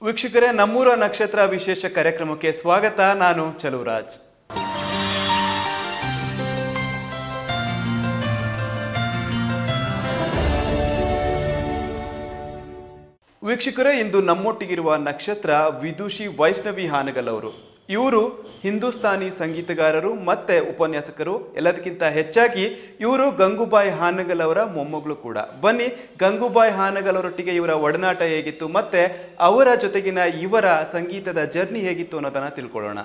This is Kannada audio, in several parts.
ವೀಕ್ಷಕರೇ ನಮ್ಮೂರ ನಕ್ಷತ್ರ ವಿಶೇಷ ಕಾರ್ಯಕ್ರಮಕ್ಕೆ ಸ್ವಾಗತ ನಾನು ಚಲುವರಾಜ್ ವೀಕ್ಷಕರೇ ಇಂದು ನಮ್ಮೊಟ್ಟಿಗಿರುವ ನಕ್ಷತ್ರ ವಿದುಷಿ ವೈಷ್ಣವಿ ಹಾನಗಲ್ ಅವರು ಇವರು ಹಿಂದೂಸ್ತಾನಿ ಸಂಗೀತಗಾರರು ಮತ್ತೆ ಉಪನ್ಯಾಸಕರು ಎಲ್ಲದಕ್ಕಿಂತ ಹೆಚ್ಚಾಗಿ ಇವರು ಗಂಗೂಬಾಯಿ ಹಾನಗಲ್ ಅವರ ಮೊಮ್ಮಗಳು ಕೂಡ ಬನ್ನಿ ಗಂಗೂಬಾಯಿ ಹಾನಗಲ್ ಅವರೊಟ್ಟಿಗೆ ಇವರ ಒಡನಾಟ ಹೇಗಿತ್ತು ಮತ್ತೆ ಅವರ ಜೊತೆಗಿನ ಇವರ ಸಂಗೀತದ ಜರ್ನಿ ಹೇಗಿತ್ತು ಅನ್ನೋದನ್ನ ತಿಳ್ಕೊಳ್ಳೋಣ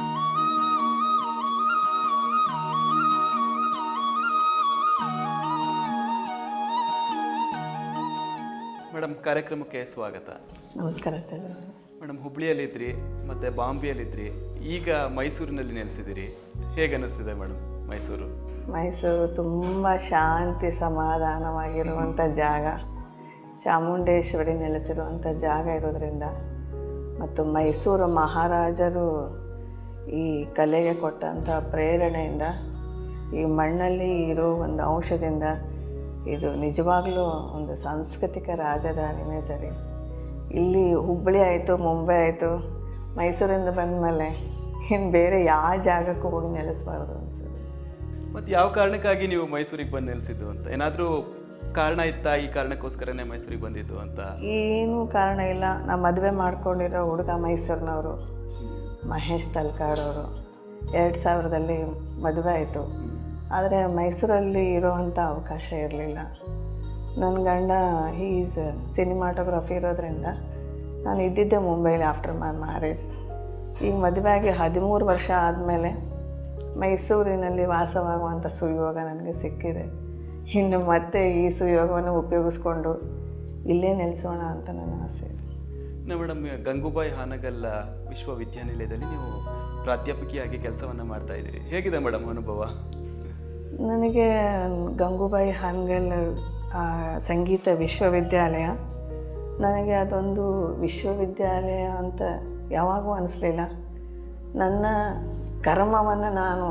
ಮೇಡಮ್ ಕಾರ್ಯಕ್ರಮಕ್ಕೆ ಸ್ವಾಗತ ನಮಸ್ಕಾರ ಚಂದ್ರ ಮೇಡಮ್ ಹುಬ್ಳಿಯಲ್ಲಿದ್ರಿ ಮತ್ತೆ ಬಾಂಬೆಯಲ್ಲಿದ್ರಿ ಈಗ ಮೈಸೂರಿನಲ್ಲಿ ನೆಲೆಸಿದಿರಿ ಹೇಗೆ ಅನ್ನಿಸ್ತಿದೆ ಮೇಡಮ್ ಮೈಸೂರು ಮೈಸೂರು ತುಂಬ ಶಾಂತಿ ಸಮಾಧಾನವಾಗಿರುವಂಥ ಜಾಗ ಚಾಮುಂಡೇಶ್ವರಿ ನೆಲೆಸಿರುವಂಥ ಜಾಗ ಇರೋದ್ರಿಂದ ಮತ್ತು ಮೈಸೂರು ಮಹಾರಾಜರು ಈ ಕಲೆಗೆ ಕೊಟ್ಟಂಥ ಪ್ರೇರಣೆಯಿಂದ ಈ ಮಣ್ಣಲ್ಲಿ ಇರೋ ಒಂದು ಅಂಶದಿಂದ ಇದು ನಿಜವಾಗ್ಲೂ ಒಂದು ಸಾಂಸ್ಕೃತಿಕ ರಾಜಧಾನಿನೇ ಸರಿ ಇಲ್ಲಿ ಹುಬ್ಬಳ್ಳಿ ಆಯಿತು ಮುಂಬೈ ಆಯಿತು ಮೈಸೂರಿಂದ ಬಂದಮೇಲೆ ಇನ್ನು ಬೇರೆ ಯಾವ ಜಾಗಕ್ಕೂ ಹೋಗಿ ನೆಲೆಸಬಾರ್ದು ಅನಿಸುತ್ತೆ ಮತ್ತೆ ಯಾವ ಕಾರಣಕ್ಕಾಗಿ ನೀವು ಮೈಸೂರಿಗೆ ಬಂದು ನೆಲೆಸಿದ್ದು ಅಂತ ಏನಾದರೂ ಕಾರಣ ಇತ್ತಾ ಈ ಕಾರಣಕ್ಕೋಸ್ಕರನೇ ಮೈಸೂರಿಗೆ ಬಂದಿದ್ದು ಅಂತ ಏನೂ ಕಾರಣ ಇಲ್ಲ ನಾ ಮದುವೆ ಮಾಡ್ಕೊಂಡಿರೋ ಹುಡುಗ ಮೈಸೂರಿನವರು ಮಹೇಶ್ ತಲ್ಕಾಡವರು ಎರಡು ಸಾವಿರದಲ್ಲಿ ಮದುವೆ ಆಯಿತು ಆದರೆ ಮೈಸೂರಲ್ಲಿ ಇರೋವಂಥ ಅವಕಾಶ ಇರಲಿಲ್ಲ ನನ್ನ ಗಂಡ ಈಸ್ ಸಿನಿಮಾಟೋಗ್ರಫಿ ಇರೋದ್ರಿಂದ ನಾನು ಇದ್ದಿದ್ದೆ ಮುಂಬೈಲಿ ಆಫ್ಟರ್ ಮೈ ಮ್ಯಾರೇಜ್ ಈಗ ಮದುವೆ ಆಗಿ ಹದಿಮೂರು ವರ್ಷ ಆದಮೇಲೆ ಮೈಸೂರಿನಲ್ಲಿ ವಾಸವಾಗುವಂಥ ಸುಯೋಗ ನನಗೆ ಸಿಕ್ಕಿದೆ ಇನ್ನು ಮತ್ತೆ ಈ ಸುಯೋಗವನ್ನು ಉಪಯೋಗಿಸ್ಕೊಂಡು ಇಲ್ಲೇ ನೆಲೆಸೋಣ ಅಂತ ನನ್ನ ಆಸೆ ಇದೆ ಇನ್ನು ಮೇಡಮ್ ಗಂಗೂಬಾಯಿ ಹಾನಗಲ್ ವಿಶ್ವವಿದ್ಯಾನಿಲಯದಲ್ಲಿ ನೀವು ಪ್ರಾಧ್ಯಾಪಕಿಯಾಗಿ ಕೆಲಸವನ್ನು ಮಾಡ್ತಾ ಇದ್ದೀರಿ ಹೇಗಿದೆ ಮೇಡಮ್ ಅನುಭವ ನನಗೆ ಗಂಗೂಬಾಯಿ ಹಾನ್ಗಲ್ ಆ, ಸಂಗೀತ ವಿಶ್ವವಿದ್ಯಾಲಯ ನನಗೆ ಅದೊಂದು ವಿಶ್ವವಿದ್ಯಾಲಯ ಅಂತ ಯಾವಾಗೂ ಅನಿಸ್ಲಿಲ್ಲ ನನ್ನ ಕರ್ಮವನ್ನು ನಾನು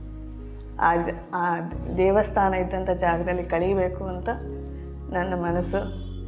ಆ ಜ ಆ ದೇವಸ್ಥಾನ ಇದ್ದಂಥ ಜಾಗದಲ್ಲಿ ಕಳೀಬೇಕು ಅಂತ ನನ್ನ ಮನಸ್ಸು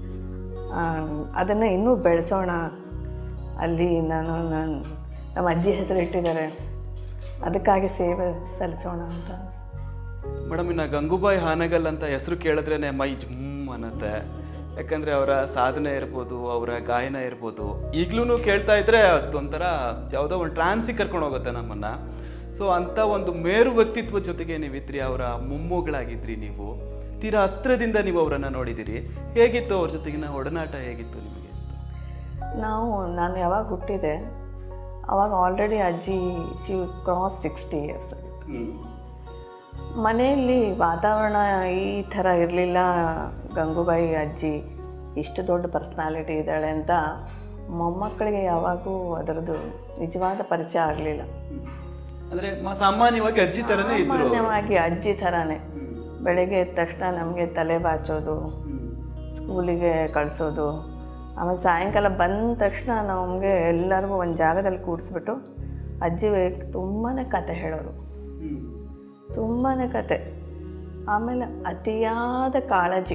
ಅದನ್ನು ಇನ್ನೂ ಬೆಳೆಸೋಣ ಅಲ್ಲಿ ನಾನು ನಾನು ನಮ್ಮ ಅಜ್ಜಿ ಹೆಸರು ಇಟ್ಟಿದ್ದಾರೆ ಅದಕ್ಕಾಗಿ ಸೇವೆ ಸಲ್ಲಿಸೋಣ ಅಂತ ಅನ್ಸುತ್ತೆ ಮೇಡಮ್ ಇನ್ನು ಗಂಗೂಬಾಯಿ ಹಾನಗಲ್ ಅಂತ ಹೆಸರು ಕೇಳಿದ್ರೇ ಮೈ ಜುಮ್ ಅನ್ನತ್ತೆ ಯಾಕಂದರೆ ಅವರ ಸಾಧನೆ ಇರ್ಬೋದು ಅವರ ಗಾಯನ ಇರ್ಬೋದು ಈಗಲೂ ಕೇಳ್ತಾ ಇದ್ರೆ ಅದೊಂಥರ ಯಾವುದೋ ಒಂದು ಟ್ರಾನ್ಸಿಗೆ ಕರ್ಕೊಂಡು ಹೋಗುತ್ತೆ ನಮ್ಮನ್ನು ಸೊ ಅಂಥ ಒಂದು ಮೇರು ವ್ಯಕ್ತಿತ್ವ ಜೊತೆಗೆ ನೀವಿದ್ರಿ ಅವರ ಮೊಮ್ಮಗಳಾಗಿದ್ರಿ ನೀವು ತೀರಾ ಹತ್ರದಿಂದ ನೀವು ಅವರನ್ನು ನೋಡಿದ್ದೀರಿ ಹೇಗಿತ್ತು ಅವ್ರ ಜೊತೆಗಿನ ಒಡನಾಟ ಹೇಗಿತ್ತು ನಿಮಗೆ ನಾವು ನಾನು ಯಾವಾಗ ಹುಟ್ಟಿದೆ ಅವಾಗ ಆಲ್ರೆಡಿ ಅಜ್ಜಿ ಶಿ ಕ್ರಾಸ್ ಸಿಕ್ಸ್ಟಿ ಇಯರ್ಸ್ ಮನೆಯಲ್ಲಿ ವಾತಾವರಣ ಈ ಥರ ಇರಲಿಲ್ಲ ಗಂಗೂಬಾಯಿ ಅಜ್ಜಿ ಇಷ್ಟು ದೊಡ್ಡ ಪರ್ಸ್ನಾಲಿಟಿ ಇದ್ದಾಳೆ ಅಂತ ಮೊಮ್ಮಕ್ಕಳಿಗೆ ಯಾವಾಗೂ ಅದರದ್ದು ನಿಜವಾದ ಪರಿಚಯ ಆಗಲಿಲ್ಲ ಅಂದರೆ ಸಾಮಾನ್ಯವಾಗಿ ಅಜ್ಜಿ ಥರನೇ ಇದ್ರು ಸಾಮಾನ್ಯವಾಗಿ ಅಜ್ಜಿ ಥರನೇ ಬೆಳಗ್ಗೆ ಎದ್ದ ತಕ್ಷಣ ನಮಗೆ ತಲೆ ಬಾಚೋದು ಸ್ಕೂಲಿಗೆ ಕಳಿಸೋದು ಆಮೇಲೆ ಸಾಯಂಕಾಲ ಬಂದ ತಕ್ಷಣ ನಮಗೆ ಎಲ್ಲರಿಗೂ ಒಂದು ಜಾಗದಲ್ಲಿ ಕೂಡಿಸ್ಬಿಟ್ಟು ಅಜ್ಜಿ ತುಂಬಾ ಕತೆ ಹೇಳೋರು ತುಂಬಾ ಕತೆ ಆಮೇಲೆ ಅತಿಯಾದ ಕಾಳಜಿ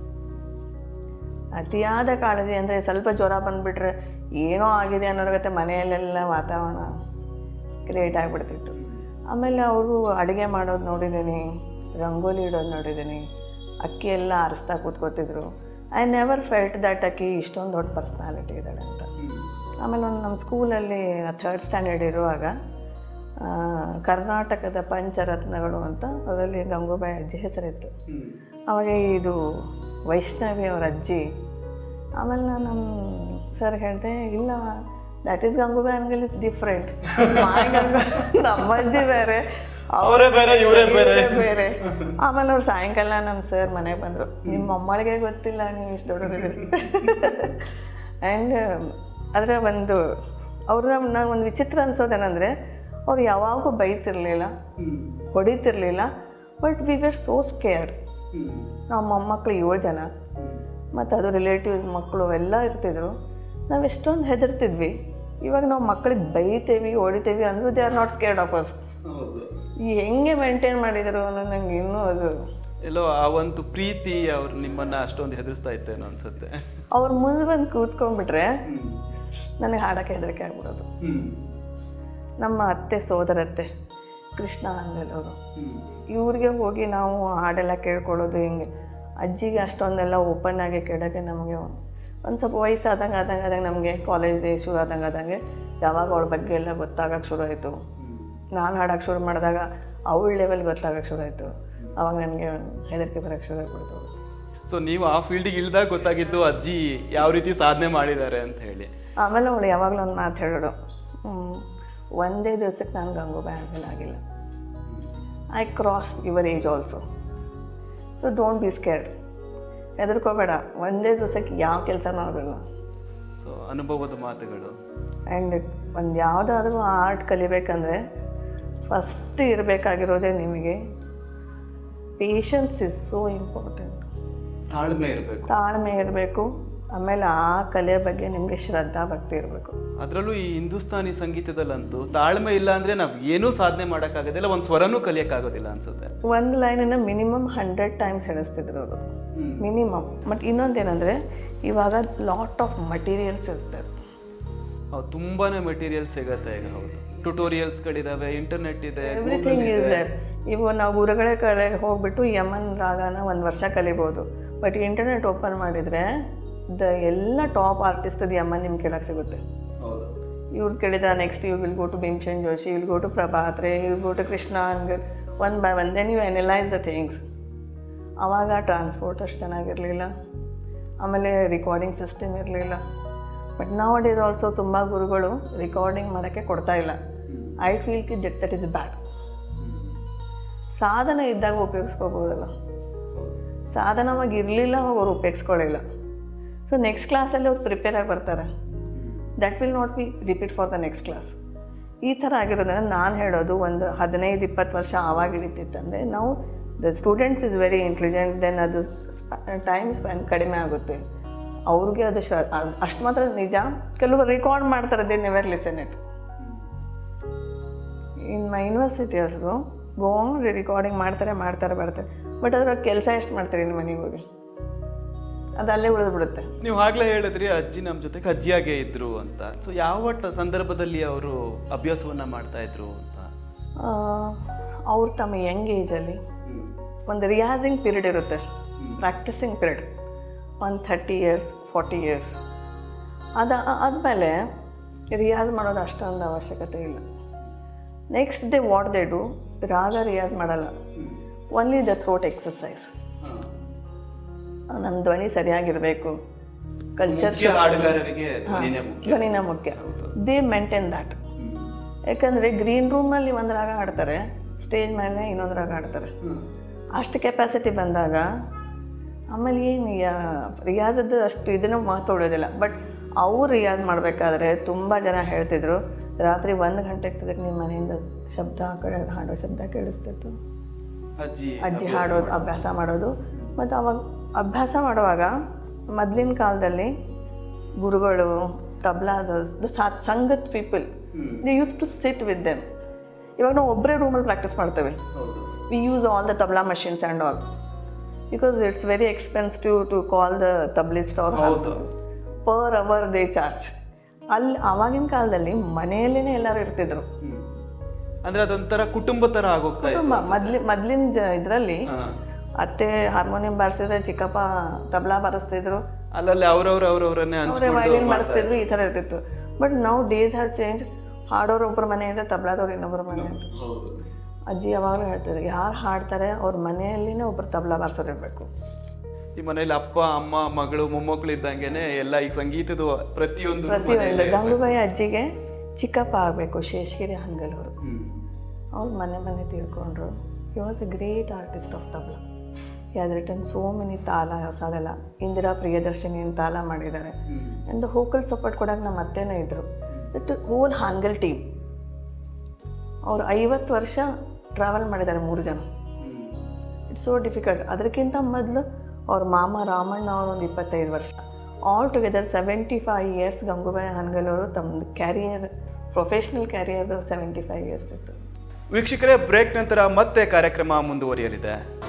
ಅತಿಯಾದ ಕಾಳಜಿ ಅಂದರೆ ಸ್ವಲ್ಪ ಜ್ವರ ಬಂದುಬಿಟ್ರೆ ಏನೋ ಆಗಿದೆ ಅನ್ನೋರ್ಗತ್ತೆ ಮನೆಯಲ್ಲೆಲ್ಲ ವಾತಾವರಣ ಕ್ರಿಯೇಟ್ ಆಗಿಬಿಡ್ತಿತ್ತು ಆಮೇಲೆ ಅವರು ಅಡುಗೆ ಮಾಡೋದು ನೋಡಿದ್ದೀನಿ ರಂಗೋಲಿ ಇಡೋದು ನೋಡಿದ್ದೀನಿ ಅಕ್ಕಿ ಎಲ್ಲ ಆರಿಸ್ತಾ ಕೂತ್ಕೋತಿದ್ರು ಐ ನೆವರ್ ಫೆಲ್ಟ್ ದಟ್ ಅಕ್ಕಿ ಇಷ್ಟೊಂದು ದೊಡ್ಡ ಪರ್ಸ್ನಾಲಿಟಿ ಇದ್ದಾಳೆ ಅಂತ ಆಮೇಲೆ ಒಂದು ನಮ್ಮ ಸ್ಕೂಲಲ್ಲಿ ಥರ್ಡ್ ಸ್ಟ್ಯಾಂಡರ್ಡ್ ಇರುವಾಗ ಆ, ಕರ್ನಾಟಕದ ಪಂಚರತ್ನಗಳು ಅಂತ ಅದರಲ್ಲಿ ಗಂಗೂಬಾಯಿ ಅಜ್ಜಿ ಹೆಸರಿತ್ತು ಅವಾಗ ಇದು ವೈಷ್ಣವಿ ಅವ್ರ ಅಜ್ಜಿ ಆಮೇಲೆ ನಾನು ನಮ್ಮ ಸರ್ ಹೇಳಿದೆ ಇಲ್ಲ that is Gangubai angle is different ನಮ್ಮ ಅಜ್ಜಿ ಬೇರೆ ಅವರೇ ಬೇರೆ ಇವರೇ ಬೇರೆ ಬೇರೆ ಆಮೇಲೆ ಅವ್ರು ಸಾಯಂಕಾಲ ನಮ್ಮ ಸರ್ ಮನೆಗೆ ಬಂದರು ನಿಮ್ಮ ಮೊಮ್ಮಳಿಗೆ ಗೊತ್ತಿಲ್ಲ ನೀವು ಇಷ್ಟು ದೊಡ್ಡದಿದ್ದೀರಿ ಆ್ಯಂಡ್ ಅದರ ಒಂದು ಅವ್ರ ನಂಗೆ ಒಂದು ವಿಚಿತ್ರ ಅನ್ಸೋದೇನೆಂದರೆ ಅವ್ರು ಯಾವಾಗೂ ಬೈತಿರ್ಲಿಲ್ಲ ಹೊಡಿತಿರ್ಲಿಲ್ಲ but we were so scared ನಾವು ಮೊಮ್ಮಕ್ಕಳು ಏಳು ಜನ ಮತ್ತು ಅದು ರಿಲೇಟಿವ್ಸ್ ಮಕ್ಕಳು ಎಲ್ಲ ಇರ್ತಿದ್ರು ನಾವು ಎಷ್ಟೊಂದು ಹೆದರ್ತಿದ್ವಿ ಇವಾಗ ನಾವು ಮಕ್ಕಳಿಗೆ ಬೈತೇವಿ ಹೊಡಿತೇವಿ ಅಂದರೂ they are not scared of us ಹೆಂಗೆ ಮೇಂಟೈನ್ ಮಾಡಿದರು ಅನ್ನೋದು ನಂಗೆ ಇನ್ನೂ ಅದು ಎಲ್ಲೋ ಆ ಒಂದು ಪ್ರೀತಿ ಅವ್ರು ನಿಮ್ಮನ್ನ ಅಷ್ಟೊಂದು ಹೆದರ್ಸ್ತಾ ಇತ್ತೇನೋ ಅನ್ಸುತ್ತೆ ಅವ್ರ ಮುಂದೆ ಬಂದು ಕೂತ್ಕೊಂಡ್ಬಿಟ್ರೆ ನನಗೆ ಹಾಡೋಕ್ಕೆ ಹೆದರಿಕೆ ಆಗ್ಬಿಡೋದು ನಮ್ಮ ಅತ್ತೆ ಸೋದರತ್ತೆ ಕೃಷ್ಣ ಅಂಗಲವರು ಇವ್ರಿಗೆ ಹೋಗಿ ನಾವು ಹಾಡೆಲ್ಲ ಕೇಳ್ಕೊಳ್ಳೋದು ಹಿಂಗೆ ಅಜ್ಜಿಗೆ ಅಷ್ಟೊಂದೆಲ್ಲ ಓಪನ್ ಆಗಿ ಕೇಳೋಕ್ಕೆ ನಮಗೆ ಒಂದು ಸ್ವಲ್ಪ ವಯಸ್ಸಾದಂಗೆ ಆದಂಗೆ ಆದಂಗೆ ನಮಗೆ ಕಾಲೇಜ್ ಡೇ ಶುರು ಆದಂಗೆ ಆದಂಗೆ ಯಾವಾಗ ಅವಳ ಬಗ್ಗೆ ಎಲ್ಲ ಗೊತ್ತಾಗಕ್ಕೆ ಶುರು ಆಯಿತು ನಾನು ಹಾಡೋಕ್ಕೆ ಶುರು ಮಾಡಿದಾಗ ಅವಳ ಲೆವೆಲ್ ಗೊತ್ತಾಗಕ್ಕೆ ಶುರು ಆಯಿತು ಅವಾಗ ನನಗೆ ಹೆದರಿಕೆ ಬರೋಕ್ಕೆ ಶುರು ಆಗ್ಬಿಡ್ತು ಸೊ ನೀವು ಆ ಫೀಲ್ಡಿಗೆ ಇಳ್ದಾಗ ಗೊತ್ತಾಗಿದ್ದು ಅಜ್ಜಿ ಯಾವ ರೀತಿ ಸಾಧನೆ ಮಾಡಿದ್ದಾರೆ ಅಂತ ಹೇಳಿ ಆಮೇಲೆ ಅವಳು ಯಾವಾಗಲೂ ಒಂದು ಮಾತು ಹೇಳೋಳು ಹ್ಮ್, ಒಂದೇ ದಿವಸಕ್ಕೆ ನಾನು ಗಂಗೂಬಾಯಿ ಆದ್ಮೇಲೆ ಆಗಿಲ್ಲ I cross your age also so don't be scared ಹೆದರ್ಕೋಬೇಡ ಒಂದೇ ದಿವಸಕ್ಕೆ ಯಾವ ಕೆಲಸನೂ ಆಗಲ್ಲ ಸೊ ಅನುಭವದ ಮಾತುಗಳು ಆ್ಯಂಡ್ ಒಂದು ಯಾವುದಾದ್ರೂ ಆರ್ಟ್ ಕಲಿಬೇಕಂದ್ರೆ ಫಸ್ಟ್ ಇರಬೇಕಾಗಿರೋದೇ ನಿಮಗೆ ಪೇಷನ್ಸ್ ಇಸ್ ಸೋ ಇಂಪಾರ್ಟೆಂಟ್ ತಾಳ್ಮೆ ಇರಬೇಕು ತಾಳ್ಮೆ ಇರಬೇಕು ಆಮೇಲೆ ಆ ಕಲೆಯ ಬಗ್ಗೆ ನಿಮಗೆ ಶ್ರದ್ಧಾ ಭಕ್ತಿ ಇರಬೇಕು ಅದರಲ್ಲೂ ಈ ಹಿಂದೂಸ್ತಾನಿ ಸಂಗೀತದಲ್ಲಂತೂ ತಾಳ್ಮೆ ಇಲ್ಲ ಅಂದ್ರೆ ನಾವು ಏನೂ ಸಾಧನೆ ಮಾಡೋಕ್ಕಾಗೋದಿಲ್ಲ ಒಂದು ಸ್ವರನೂ ಕಲಿಯೋಕ್ಕಾಗೋದಿಲ್ಲ ಅನ್ಸುತ್ತೆ ಒಂದು ಲೈನನ್ನು ಮಿನಿಮಮ್ ಹಂಡ್ರೆಡ್ ಟೈಮ್ಸ್ ಹೇಳಿಸ್ತಿದ್ರು ಅವರು ಮಿನಿಮಮ್ ಮತ್ತು ಇನ್ನೊಂದೇನೆಂದರೆ ಇವಾಗ ಲಾಟ್ ಆಫ್ ಮಟೀರಿಯಲ್ಸ್ ಇರ್ತದೆ ಹೌದು ತುಂಬಾನೇ ಮೆಟೀರಿಯಲ್ ಸಿಗತ್ತೆ ಈಗ ಹೌದು ಟ್ಯುಟೋರಿಯಲ್ಸ್ಗಳಿದಾವೆ ಇಂಟರ್ನೆಟ್ ಇದೆ ಎವ್ರಿಥಿಂಗ್ ಈಸ್ ದೇರ್ ಇವಾಗ ನಾವು ಗುರುಗಳ ಕಡೆ ಹೋಗ್ಬಿಟ್ಟು ಯಮನ್ ರಾಗನ ಒಂದು ವರ್ಷ ಕಲಿಬೋದು ಬಟ್ ಇಂಟರ್ನೆಟ್ ಓಪನ್ ಮಾಡಿದರೆ ದ ಎಲ್ಲ ಟಾಪ್ ಆರ್ಟಿಸ್ಟದು ಯಮನ್ ನಿಮ್ಗೆ ಕೇಳಕ್ಕೆ ಸಿಗುತ್ತೆ ಹೌದು ಇವ್ರು ಕೇಳಿದ್ರೆ next you will go to Bhimsen Joshi will go to ಪ್ರಭಾತ್ರೆ you go to Krishna hunger one by one then you ಎನಲೈಸ್ the things ಆವಾಗ ಟ್ರಾನ್ಸ್ಪೋರ್ಟ್ ಅಷ್ಟು ಚೆನ್ನಾಗಿರಲಿಲ್ಲ ಆಮೇಲೆ ರಿಕಾರ್ಡಿಂಗ್ ಸಿಸ್ಟಮ್ ಇರಲಿಲ್ಲ ಬಟ್ ನಾವು ಡೇಸ್ ಆಲ್ಸೋ ತುಂಬ ಗುರುಗಳು ರಿಕಾರ್ಡಿಂಗ್ ಮಾಡೋಕ್ಕೆ ಕೊಡ್ತಾ ಇಲ್ಲ I feel Ki that that is bad ಸಾಧನ ಇದ್ದಾಗ ಉಪಯೋಗಿಸ್ಕೋಬೋದಲ್ಲ ಸಾಧನವಾಗಿ ಇರಲಿಲ್ಲ ಅವ್ರು ಉಪಯೋಗಿಸ್ಕೊಳ್ಳಿಲ್ಲ ಸೊ ನೆಕ್ಸ್ಟ್ ಕ್ಲಾಸಲ್ಲಿ ಅವ್ರು ಪ್ರಿಪೇರ್ ಆಗಿ ಬರ್ತಾರೆ that will not be repeat for the next class ಈ ಥರ ಆಗಿರೋದ್ರಿಂದ ನಾನು ಹೇಳೋದು ಒಂದು ಹದಿನೈದು ಇಪ್ಪತ್ತು ವರ್ಷ ಆವಾಗ ಹಿಡಿತಿತ್ತಂದರೆ ನಾವು the students is very intelligent then ಅದು ಟೈಮ್ ಸ್ಪೆಂಡ್ ಕಡಿಮೆ ಆಗುತ್ತೆ ಅವ್ರಿಗೆ ಅದು ಶ ಅಷ್ಟು ಮಾತ್ರ ನಿಜ ಕೆಲವರು ರೆಕಾರ್ಡ್ ಮಾಡ್ತಾರೆ they never listen it in my university ಅವ್ರದ್ದು ಗೋನ್ ರಿಕಾರ್ಡಿಂಗ್ ಮಾಡ್ತಾರೆ ಮಾಡ್ತಾರೆ ಮಾಡ್ತಾರೆ ಬಟ್ ಅದ್ರ ಕೆಲಸ ಎಷ್ಟು ಮಾಡ್ತಾರೆ ನಿಮ್ಮ ಮನೆಗೆ ಹೋಗಿ ಅದು ಅಲ್ಲೇ ಉಳಿದ್ಬಿಡುತ್ತೆ ನೀವು ಆಗ್ಲೇ ಹೇಳಿದ್ರಿ ಅಜ್ಜಿ ನಮ್ಮ ಜೊತೆಗೆ ಅಜ್ಜಿಯಾಗೇ ಇದ್ರು ಅಂತ ಸೊ ಯಾವ ಟ- ಸಂದರ್ಭದಲ್ಲಿ ಅವರು ಅಭ್ಯಾಸವನ್ನ ಮಾಡ್ತಾ ಇದ್ರು ಅಂತ ಅವ್ರು ತಮ್ಮ ಯಂಗ್ ಏಜಲ್ಲಿ ಒಂದು ರಿಯಾಸಿಂಗ್ ಪೀರಿಯಡ್ ಇರುತ್ತೆ ಪ್ರಾಕ್ಟೀಸಿಂಗ್ ಪೀರಿಯಡ್ ಒಂದು ಥರ್ಟಿ ಇಯರ್ಸ್ ಫಾರ್ಟಿ ಇಯರ್ಸ್ ಅದು ಆದಮೇಲೆ ರಿಯಾಜ್ ಮಾಡೋದು ಅಷ್ಟೊಂದು ಅವಶ್ಯಕತೆ ಇಲ್ಲ next they what they do raga riyaz ಮಾಡಲ್ಲ ಒನ್ಲಿ ದ ಥ್ರೋಟ್ ಎಕ್ಸಸೈಸ್ ನಮ್ಮ ಧ್ವನಿ ಸರಿಯಾಗಿರಬೇಕು ಕಲ್ಚರ್ ಮುಖ್ಯ ಹಾಡುಗಾರರಿಗೆ ಧ್ವನಿನೇ ಮುಖ್ಯ ಧ್ವನಿನ ಮುಖ್ಯ ದೇ ಮೇಂಟೈನ್ ದ್ಯಾಟ್ ಯಾಕಂದರೆ ಗ್ರೀನ್ ರೂಮಲ್ಲಿ ಒಂದು ರಾಗ ಹಾಡ್ತಾರೆ ಸ್ಟೇಜ್ ಮೇಲೆ ಇನ್ನೊಂದು ರಾಗ ಹಾಡ್ತಾರೆ ಅಷ್ಟು ಕೆಪಾಸಿಟಿ ಬಂದಾಗ ಆಮೇಲೆ ಏನು ರಿಯಾಜದ್ದು ಅಷ್ಟು ಇದನ್ನು ಮಾತಾಡೋದಿಲ್ಲ ಬಟ್ ಅವ್ರು ರಿಯಾಜ್ ಮಾಡಬೇಕಾದ್ರೆ ತುಂಬ ಜನ ಹೇಳ್ತಿದ್ರು ರಾತ್ರಿ ಒಂದು ಗಂಟೆಗೆ ಸದಕ್ಕೆ ನಿಮ್ಮ ಮನೆಯಿಂದ ಶಬ್ದ ಆ ಕಡೆ ಹಾಡೋ ಶಬ್ದ ಕೇಳಿಸ್ತಿತ್ತು ಅಜ್ಜಿ ಅಜ್ಜಿ ಹಾಡೋದು ಅಭ್ಯಾಸ ಮಾಡೋದು ಮತ್ತು ಅವಾಗ ಅಭ್ಯಾಸ ಮಾಡುವಾಗ ಮೊದಲಿನ ಕಾಲದಲ್ಲಿ ಗುರುಗಳು ತಬ್ಲಾದ ಸಂಗತ್ people they use to sit with them ಇವಾಗ ನಾವು ಒಬ್ಬರೇ ರೂಮಲ್ಲಿ ಪ್ರಾಕ್ಟೀಸ್ ಮಾಡ್ತೇವೆ we use all the tabla machines and all because it's very expensive to call the tablist ಅವ್ರ ಹೌದು. ಪರ್ ಅವರ್ ದೇ ಚಾರ್ಜ್ ಅಲ್ಲಿ ಆವಾಗಿನ ಕಾಲದಲ್ಲಿ ಮನೆಯಲ್ಲೇ ಎಲ್ಲರೂ ಇರ್ತಿದ್ರು ಹ್ಮ್. ಅಂದ್ರೆ ಅದೊಂಥರ ಕುಟುಂಬ ತರ ಆಗೋಗ್ತಾ ಇತ್ತು ತುಂಬ ಮೊದ್ಲಿ ಮೊದ್ಲಿನ ಜ ಇದರಲ್ಲಿ ಹಾ. ಅತ್ತೆ ಹಾರ್ಮೋನಿಯಂ ಬಾರಿಸಿದ್ರೆ ಚಿಕ್ಕಪ್ಪ ತಬಲಾ ಬಾರಿಸ್ತಿದ್ರು ಅಲ್ಲಲ್ಲಿ ಅವ್ರವ್ರ ಅವ್ರವ್ರನ್ನೇ ಅವರೇ ಹಂಚ್ಕೊಂಡು ವೈಲಿನ್ ಬಾರಿಸ್ತಿದ್ರು ಈ ಥರ ಇರ್ತಿತ್ತು ಬಟ್ ನಾವು ಡೇಸ್ ಹ್ಯಾವ್ ಚೇಂಜ್ ಹಾಡೋರು ಒಬ್ಬರ ಮನೆಯಿಂದ ತಬಲಾದವ್ರು ಇನ್ನೊಬ್ಬರ ಮನೆ ಅಂತ ಹೌದು ಅಜ್ಜಿ ಯಾವಾಗಲೂ ಹೇಳ್ತಾರೆ ಯಾರು ಹಾಡ್ತಾರೆ ಅವ್ರ ಮನೆಯಲ್ಲಿನೇ ಒಬ್ಬರು ತಬಲಾ ಬಾರಿಸೋರು ಇರಬೇಕು ಈ ಮನೇಲಿ ಅಪ್ಪ ಅಮ್ಮ ಮಗಳು ಮೊಮ್ಮಕ್ಕಳು ಇದ್ದಂಗೆನೆ ಎಲ್ಲ ಈ ಸಂಗೀತದ ಪ್ರತಿಯೊಂದು ಪ್ರತಿಯೊಂದು ಗಂಗೂಬಾಯಿ ಅಜ್ಜಿಗೆ ಚಿಕ್ಕಪ್ಪ ಆಗಬೇಕು ಶೇಷಗಿರಿ ಹಂಗಲವರು ಹ್ಮ್. ಅವ್ರು ಮನೆ ಮನೆ ತೀರ್ಕೊಂಡ್ರು he was a great artist of tabla he has return so many tala ಹೊಸದೆಲ್ಲ ಇಂದಿರಾ ಪ್ರಿಯದರ್ಶಿನಿ ಅಂತ ತಾಲ ಮಾಡಿದ್ದಾರೆ ಹ್ಮ್. ಆ್ಯಂಡ್ ಹೋಕಲ್ ಸಪೋರ್ಟ್ ಕೊಡೋಕೆ ನಮ್ಮ ಅತ್ತೆನೇ ಇದ್ದರು ದಟ್ ಹೋಲ್ ಹಾನ್ಗಲ್ ಟೀಮ್ ಅವ್ರು ಐವತ್ತು ವರ್ಷ ಟ್ರಾವೆಲ್ ಮಾಡಿದ್ದಾರೆ ಮೂರು ಜನ ಹ್ಮ್. ಇಟ್ಸ್ ಸೋ ಡಿಫಿಕಲ್ಟ್ ಅದಕ್ಕಿಂತ ಮೊದಲು ಅವ್ರ ಮಾಮ ರಾಮಣ್ಣ ಅವರು ಒಂದು ಇಪ್ಪತ್ತೈದು ವರ್ಷ all together seventy five years Gangubai Hangal ಅವರು ತಮ್ಮ career professional career seventy five years ಇತ್ತು ವೀಕ್ಷಕರೇ ಬ್ರೇಕ್ ನಂತರ ಮತ್ತೆ ಕಾರ್ಯಕ್ರಮ ಮುಂದುವರಿಯಲಿದೆ